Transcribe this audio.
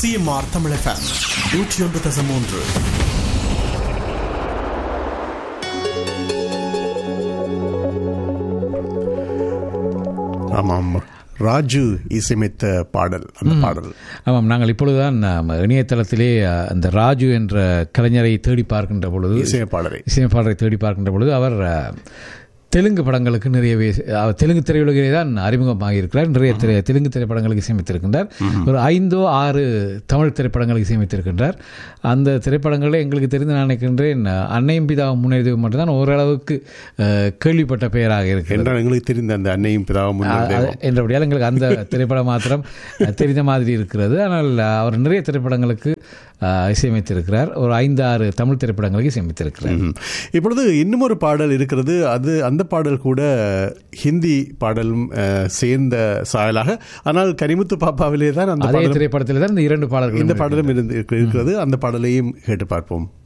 CMR Tamil FM நூற்றி ஒன்று தசம் மூன்று ஆமாம் ராஜு இசையமைத்த பாடல் அந்த பாடல் ஆமாம் நாங்கள் இப்பொழுதுதான் ஆம், இணையதளத்திலே அ, அந்த ராஜு என்ற கலைஞரை தேடி பார்க்கின்ற பொழுது இசையமைப்பாளரை இசையமைப்பாளரை தேடி பார்க்கின்ற பொழுது அவர் அ, தெலுங்கு படங்களுக்கு நிறையவே அவர் தெலுங்கு திரையுலகிலே தான் அறிமுகமாக இருக்கிறார் நிறைய திரை தெலுங்கு திரைப்படங்களுக்கு இசையமைத்திருக்கின்றார் ஒரு ஐந்தோ ஆறு தமிழ் திரைப்படங்களுக்கு இசையமைத்திருக்கின்றார் அந்த திரைப்படங்களே எங்களுக்கு தெரிந்து நான் நினைக்கின்றேன் அன்னையும் பிதாவும் முன்னெழுதி மட்டும்தான் ஓரளவுக்கு அ, கேள்விப்பட்ட பெயராக இருக்கிறது என்றால் எங்களுக்கு தெரிந்த அந்த அன்னையும் பிதாவும் முன்னிலை அது- என்றபடியால் எங்களுக்கு அந்த திரைப்படம் மாத்திரம் அஹ், தெரிந்த மாதிரி இருக்கிறது ஆனால் அஹ், அவர் நிறைய திரைப்படங்களுக்கு அஹ், இசையமைத்திருக்கிறார் ஒரு ஐந்து ஆறு தமிழ் திரைப்படங்களுக்கு இசையமைத்திருக்கிறார் ம். இப்பொழுது இன்னும் ஒரு பாடல் இருக்கிறது அது அந்த பாடல் கூட ஹிந்தி பாடலும் அஹ், சேர்ந்த சாயலாக ஆனால் கனிமுத்து பாப்பாவிலே தான் அந்த அதே பாடலும் திரைப்படத்தில் தான் இந்த இரண்டு பாடல்கள் இந்த பாடலும் இருந்து இருக்கிறது அந்த பாடலையும் கேட்டு பார்ப்போம்